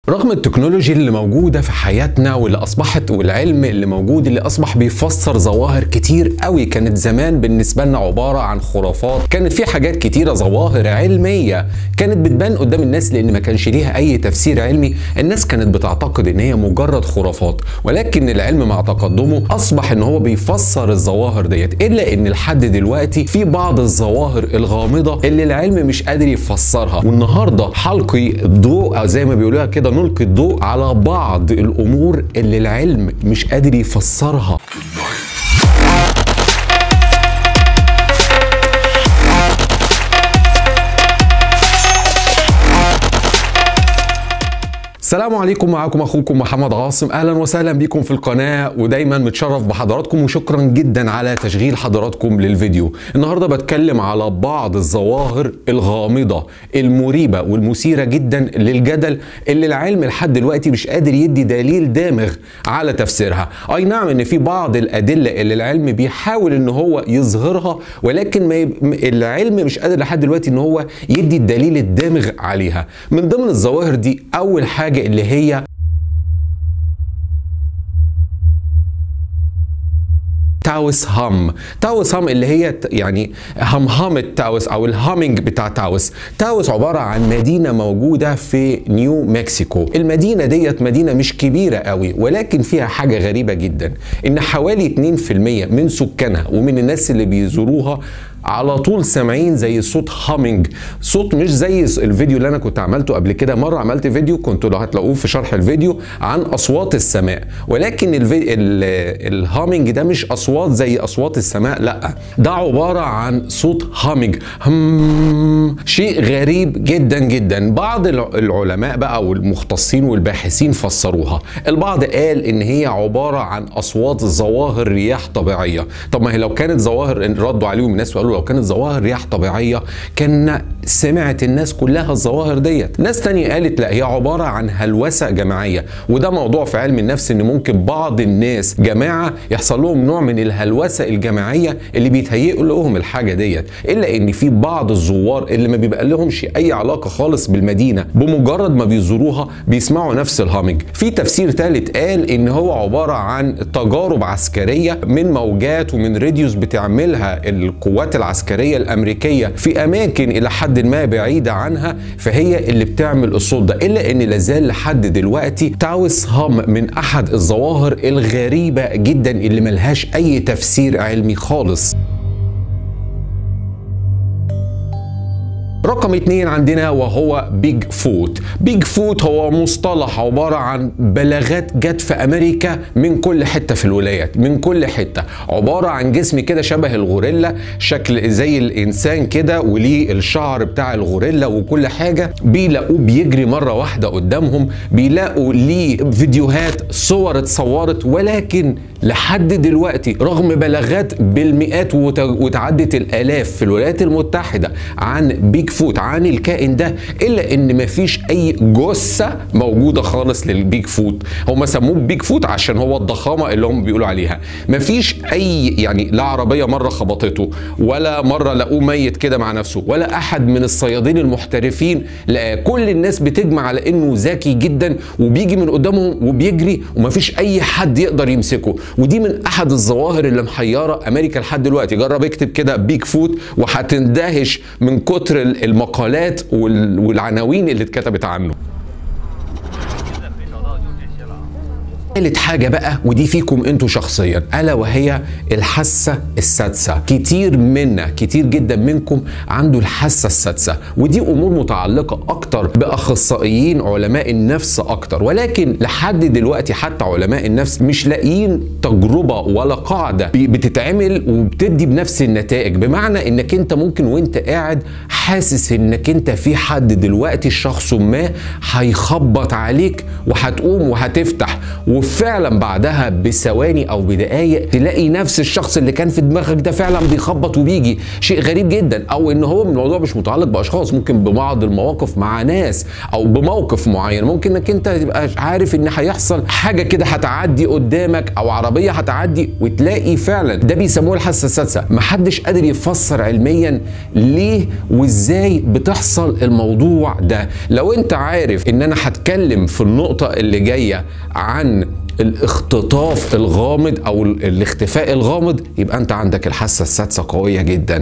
رغم التكنولوجيا اللي موجودة في حياتنا واللي أصبحت والعلم اللي موجود اللي أصبح بيفسر ظواهر كتير قوي كانت زمان بالنسبة لنا عبارة عن خرافات كانت في حاجات كتيرة ظواهر علمية كانت بتبان قدام الناس لأن ما كانش ليها أي تفسير علمي الناس كانت بتعتقد إن هي مجرد خرافات ولكن العلم مع تقدمه أصبح إن هو بيفسر الظواهر ديت إلا إن لحد دلوقتي في بعض الظواهر الغامضة اللي العلم مش قادر يفسرها والنهاردة حلقي الضوء زي ما بيقولوها كده نلقي الضوء على بعض الامور اللي العلم مش قادر يفسرها السلام عليكم معاكم اخوكم محمد عاصم اهلا وسهلا بكم في القناه ودايما متشرف بحضراتكم وشكرا جدا على تشغيل حضراتكم للفيديو النهارده بتكلم على بعض الظواهر الغامضه المريبه والمثيره جدا للجدل اللي العلم لحد دلوقتي مش قادر يدي دليل دامغ على تفسيرها اي نعم ان في بعض الادله اللي العلم بيحاول ان هو يظهرها ولكن ما يب... العلم مش قادر لحد دلوقتي ان هو يدي الدليل الدامغ عليها من ضمن الظواهر دي اول حاجه اللي هي تاوس هام تاوس هام اللي هي يعني همهمة تاوس او الهامينج بتاع تاوس تاوس عبارة عن مدينة موجودة في نيو مكسيكو المدينة ديت مدينة مش كبيرة قوي ولكن فيها حاجة غريبة جدا ان حوالي 2% من سكانها ومن الناس اللي بيزوروها على طول سامعين زي صوت هامينج صوت مش زي الفيديو اللي انا كنت عملته قبل كده مره عملت فيديو كنتوا لو هتلاقوه في شرح الفيديو عن اصوات السماء ولكن الفي... الهامينج ده مش اصوات زي اصوات السماء لا ده عباره عن صوت هامينج هم شيء غريب جدا جدا بعض العلماء بقى والمختصين والباحثين فسروها البعض قال ان هي عباره عن اصوات ظواهر رياح طبيعيه طب ما هي لو كانت ظواهر ردوا عليهم الناس وقالوا لو كانت ظواهر رياح طبيعيه كان سمعت الناس كلها الظواهر ديت ناس تانية قالت لا هي عباره عن هلوسه جماعيه وده موضوع في علم النفس ان ممكن بعض الناس جماعه يحصل لهم نوع من الهلوسه الجماعيه اللي بيتهيئوا لهم الحاجه ديت الا ان في بعض الزوار اللي ما بيبقى لهمش اي علاقه خالص بالمدينه بمجرد ما بيزوروها بيسمعوا نفس الهامج في تفسير ثالث قال ان هو عباره عن تجارب عسكريه من موجات ومن راديوس بتعملها القوات العسكريه الامريكيه في اماكن الى حد ما بعيده عنها فهي اللي بتعمل الصوت ده الا ان لازال لحد دلوقتي تاوس هام من احد الظواهر الغريبه جدا اللي ملهاش اي تفسير علمي خالص رقم اتنين عندنا وهو بيج فوت بيج فوت هو مصطلح عبارة عن بلاغات جت في أمريكا من كل حتة في الولايات من كل حتة عبارة عن جسم كده شبه الغوريلا شكل زي الإنسان كده وليه الشعر بتاع الغوريلا وكل حاجة بيلاقوه بيجري مرة واحدة قدامهم بيلاقوا ليه فيديوهات صور اتصورت ولكن لحد دلوقتي رغم بلاغات بالمئات وتعدت الآلاف في الولايات المتحدة عن بيج فوت عن الكائن ده الا ان مفيش اي جثه موجوده خالص للبيج فوت هم سموه بيج فوت عشان هو الضخامه اللي هم بيقولوا عليها مفيش اي يعني لا عربيه مره خبطته ولا مره لقوه ميت كده مع نفسه ولا احد من الصيادين المحترفين لقاه كل الناس بتجمع على انه ذكي جدا وبيجي من قدامهم وبيجري ومفيش اي حد يقدر يمسكه ودي من احد الظواهر اللي محيره امريكا لحد دلوقتي جرب اكتب كده بيج فوت وهتندهش من كتر المقالات والعناوين اللي اتكتبت عنه ثالث حاجة بقى ودي فيكم انتوا شخصيا ألا وهي الحاسة السادسة كتير منا كتير جدا منكم عنده الحاسة السادسة ودي أمور متعلقة أكتر بأخصائيين علماء النفس أكتر ولكن لحد دلوقتي حتى علماء النفس مش لاقيين تجربة ولا قاعدة بتتعمل وبتدي بنفس النتائج بمعنى انك انت ممكن وانت قاعد حاسس انك انت في حد دلوقتي شخص ما هيخبط عليك وهتقوم وهتفتح وفعلا بعدها بثواني او بدقايق تلاقي نفس الشخص اللي كان في دماغك ده فعلا بيخبط وبيجي شيء غريب جدا او ان هو الموضوع مش متعلق باشخاص ممكن ببعض المواقف مع ناس او بموقف معين ممكن انك انت تبقى عارف ان هيحصل حاجه كده هتعدي قدامك او عربيه هتعدي وتلاقي فعلا ده بيسموه الحاسه السادسه محدش قادر يفسر علميا ليه وازاي بتحصل الموضوع ده لو انت عارف ان انا هتكلم في النقطه اللي جايه عن الاختطاف الغامض او الاختفاء الغامض يبقى انت عندك الحاسه السادسه قويه جدا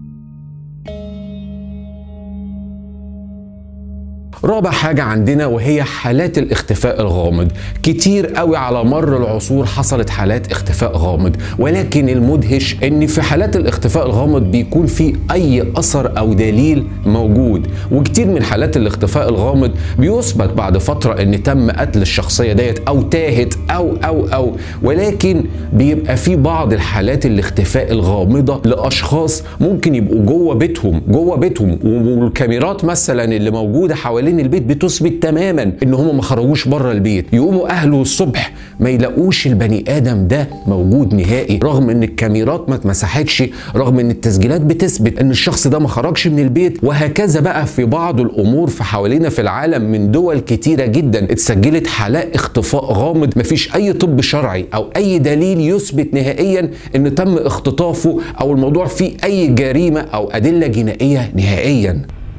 رابع حاجة عندنا وهي حالات الاختفاء الغامض كتير قوي على مر العصور حصلت حالات اختفاء غامض ولكن المدهش ان في حالات الاختفاء الغامض بيكون في اي اثر او دليل موجود وكتير من حالات الاختفاء الغامض بيثبت بعد فترة ان تم قتل الشخصية ديت او تاهت او او او ولكن بيبقى في بعض الحالات الاختفاء الغامضة لاشخاص ممكن يبقوا جوه بيتهم جوه بيتهم والكاميرات مثلا اللي موجودة حوالين البيت بتثبت تماما ان هم ما خرجوش بره البيت يقوموا اهله الصبح ما يلاقوش البني ادم ده موجود نهائي رغم ان الكاميرات ما اتمسحتش رغم ان التسجيلات بتثبت ان الشخص ده ما خرجش من البيت وهكذا بقى في بعض الامور في حوالينا في العالم من دول كتيره جدا اتسجلت حالات اختفاء غامض مفيش اي طب شرعي او اي دليل يثبت نهائيا ان تم اختطافه او الموضوع فيه اي جريمه او ادله جنائيه نهائيا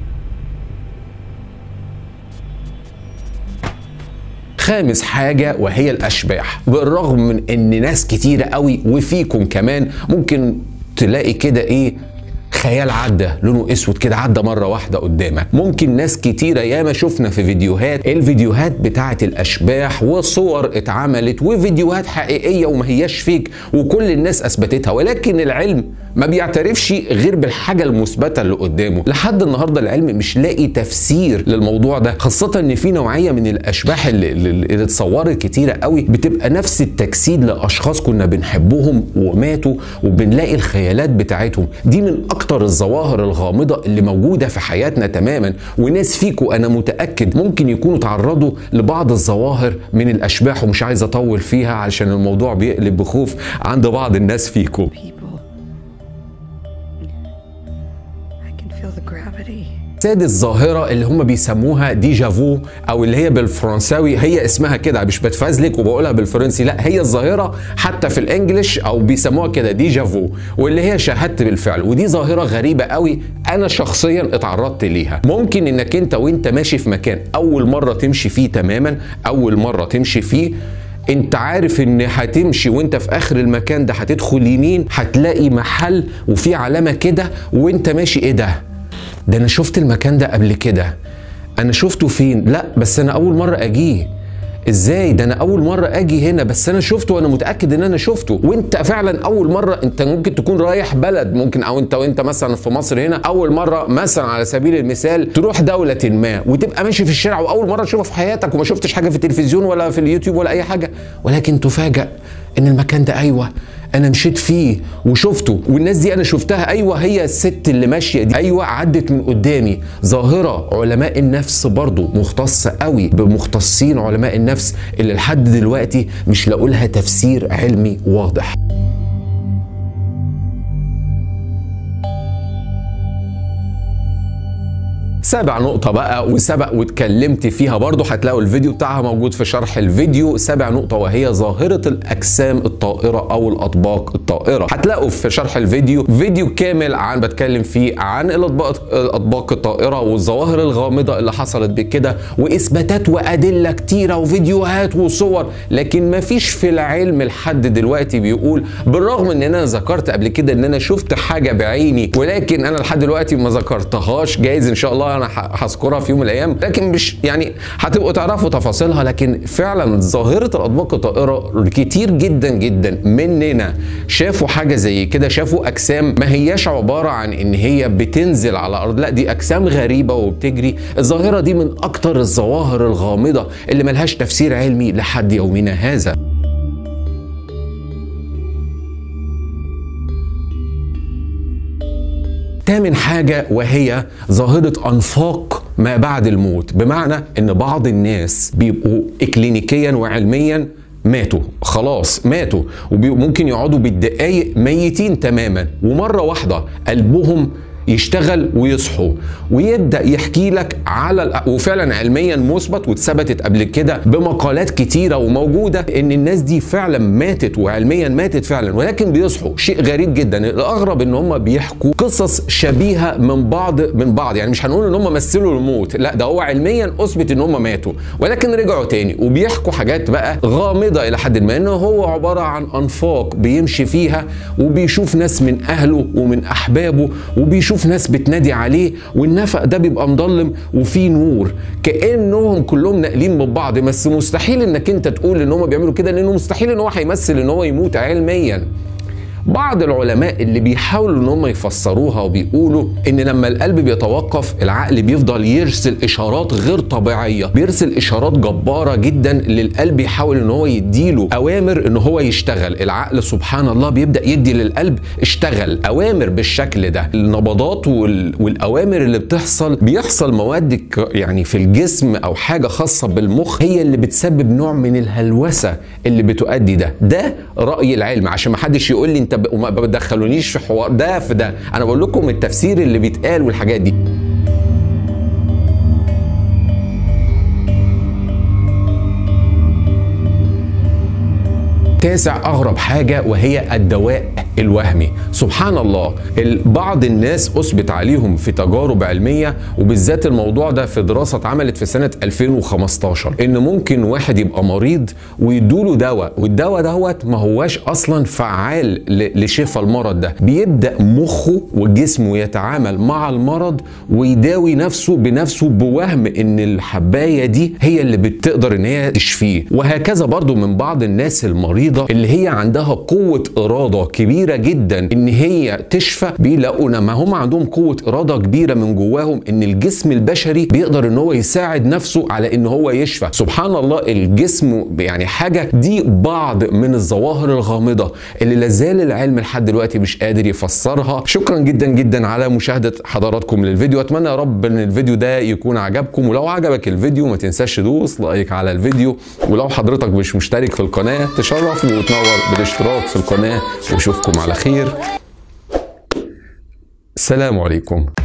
خامس حاجة وهي الأشباح بالرغم من إن ناس كتيرة قوي وفيكم كمان ممكن تلاقي كده إيه خيال عدى لونه اسود كده عدى مره واحده قدامك ممكن ناس كتيره ياما شفنا في فيديوهات الفيديوهات بتاعه الاشباح وصور اتعملت وفيديوهات حقيقيه وما هياش فيك وكل الناس اثبتتها ولكن العلم ما بيعترفش غير بالحاجه المثبته اللي قدامه لحد النهارده العلم مش لاقي تفسير للموضوع ده خاصه ان في نوعيه من الاشباح اللي, اللي اتصورت كتيره قوي بتبقى نفس التجسيد لاشخاص كنا بنحبهم وماتوا وبنلاقي الخيالات بتاعتهم دي من اكتر الظواهر الغامضه اللي موجوده في حياتنا تماما وناس فيكم انا متاكد ممكن يكونوا تعرضوا لبعض الظواهر من الاشباح ومش عايز اطول فيها علشان الموضوع بيقلب بخوف عند بعض الناس فيكم سادس ظاهرة اللي هم بيسموها ديجافو أو اللي هي بالفرنساوي هي اسمها كده مش بتفزلك وبقولها بالفرنسي لا هي الظاهرة حتى في الإنجليش أو بيسموها كده ديجافو واللي هي شاهدت بالفعل ودي ظاهرة غريبة قوي أنا شخصيا اتعرضت ليها ممكن إنك أنت وأنت ماشي في مكان أول مرة تمشي فيه تماما أول مرة تمشي فيه انت عارف ان هتمشي وانت في اخر المكان ده هتدخل يمين هتلاقي محل وفي علامه كده وانت ماشي ايه ده ده انا شفت المكان ده قبل كده انا شفته فين لا بس انا اول مره اجيه ازاي ده انا اول مره اجي هنا بس انا شفته وانا متاكد ان انا شفته وانت فعلا اول مره انت ممكن تكون رايح بلد ممكن او انت وانت مثلا في مصر هنا اول مره مثلا على سبيل المثال تروح دوله ما وتبقى ماشي في الشارع واول مره تشوفها في حياتك وما شفتش حاجه في التلفزيون ولا في اليوتيوب ولا اي حاجه ولكن تفاجأ ان المكان ده ايوه انا مشيت فيه وشفته والناس دي انا شفتها ايوه هي الست اللي ماشيه دي ايوه عدت من قدامي ظاهره علماء النفس برضو مختصه قوي بمختصين علماء النفس اللي لحد دلوقتي مش لاقوا لها تفسير علمي واضح سابع نقطة بقى وسبق واتكلمت فيها برضو هتلاقوا الفيديو بتاعها موجود في شرح الفيديو سابع نقطة وهي ظاهرة الأجسام الطائرة أو الأطباق الطائرة هتلاقوا في شرح الفيديو فيديو كامل عن بتكلم فيه عن الأطباق الأطباق الطائرة والظواهر الغامضة اللي حصلت بكده وإثباتات وأدلة كتيرة وفيديوهات وصور لكن مفيش في العلم لحد دلوقتي بيقول بالرغم ان انا ذكرت قبل كده ان انا شفت حاجة بعيني ولكن انا لحد دلوقتي ما ذكرتهاش جايز ان شاء الله انا هذكرها في يوم من الايام لكن مش يعني هتبقوا تعرفوا تفاصيلها لكن فعلا ظاهره الاطباق الطائره كتير جدا جدا مننا شافوا حاجه زي كده شافوا اجسام ما هياش عباره عن ان هي بتنزل على الارض لا دي اجسام غريبه وبتجري الظاهره دي من اكتر الظواهر الغامضه اللي ملهاش تفسير علمي لحد يومنا هذا تامن حاجة وهي ظاهرة أنفاق ما بعد الموت بمعنى ان بعض الناس بيبقوا اكلينيكيا وعلميا ماتوا خلاص ماتوا وممكن يقعدوا بالدقايق ميتين تماما ومره واحده قلبهم يشتغل ويصحوا ويبدا يحكي لك على وفعلا علميا مثبت واتثبتت قبل كده بمقالات كتيره وموجوده ان الناس دي فعلا ماتت وعلميا ماتت فعلا ولكن بيصحوا شيء غريب جدا الاغرب ان هم بيحكوا قصص شبيهه من بعض من بعض يعني مش هنقول ان هم مثلوا الموت لا ده هو علميا اثبت ان هم ماتوا ولكن رجعوا تاني وبيحكوا حاجات بقى غامضه الى حد ما انه هو عباره عن انفاق بيمشي فيها وبيشوف ناس من اهله ومن احبابه وبيشوف بيشوف ناس بتنادي عليه والنفق ده بيبقى مضلم وفيه نور كانهم كلهم ناقلين من بعض بس مستحيل انك انت تقول ان هم بيعملوا كده لانه مستحيل ان هو هيمثل ان هو يموت علميا بعض العلماء اللي بيحاولوا ان هم يفسروها وبيقولوا ان لما القلب بيتوقف العقل بيفضل يرسل اشارات غير طبيعيه بيرسل اشارات جباره جدا للقلب يحاول ان هو يديله اوامر ان هو يشتغل العقل سبحان الله بيبدا يدي للقلب اشتغل اوامر بالشكل ده النبضات وال... والاوامر اللي بتحصل بيحصل مواد يعني في الجسم او حاجه خاصه بالمخ هي اللي بتسبب نوع من الهلوسه اللي بتؤدي ده ده راي العلم عشان ما حدش يقول لي انت وما بتدخلونيش في حوار ده في ده انا بقول لكم التفسير اللي بيتقال والحاجات دي تاسع اغرب حاجه وهي الدواء الوهمي سبحان الله بعض الناس اثبت عليهم في تجارب علميه وبالذات الموضوع ده في دراسه اتعملت في سنه 2015 ان ممكن واحد يبقى مريض ويدوله دواء والدواء دوت ما هواش اصلا فعال لشفاء المرض ده بيبدا مخه وجسمه يتعامل مع المرض ويداوي نفسه بنفسه بوهم ان الحبايه دي هي اللي بتقدر ان هي تشفيه وهكذا برضو من بعض الناس المريضه اللي هي عندها قوه اراده كبيره كبيره جدا ان هي تشفى بيلاقوا لما هم عندهم قوه اراده كبيره من جواهم ان الجسم البشري بيقدر ان هو يساعد نفسه على ان هو يشفى سبحان الله الجسم يعني حاجه دي بعض من الظواهر الغامضه اللي لازال العلم لحد دلوقتي مش قادر يفسرها شكرا جدا جدا على مشاهده حضراتكم للفيديو اتمنى يا رب ان الفيديو ده يكون عجبكم ولو عجبك الفيديو ما تنساش تدوس لايك على الفيديو ولو حضرتك مش مشترك في القناه تشرف وتنور بالاشتراك في القناه واشوفكم على خير السلام عليكم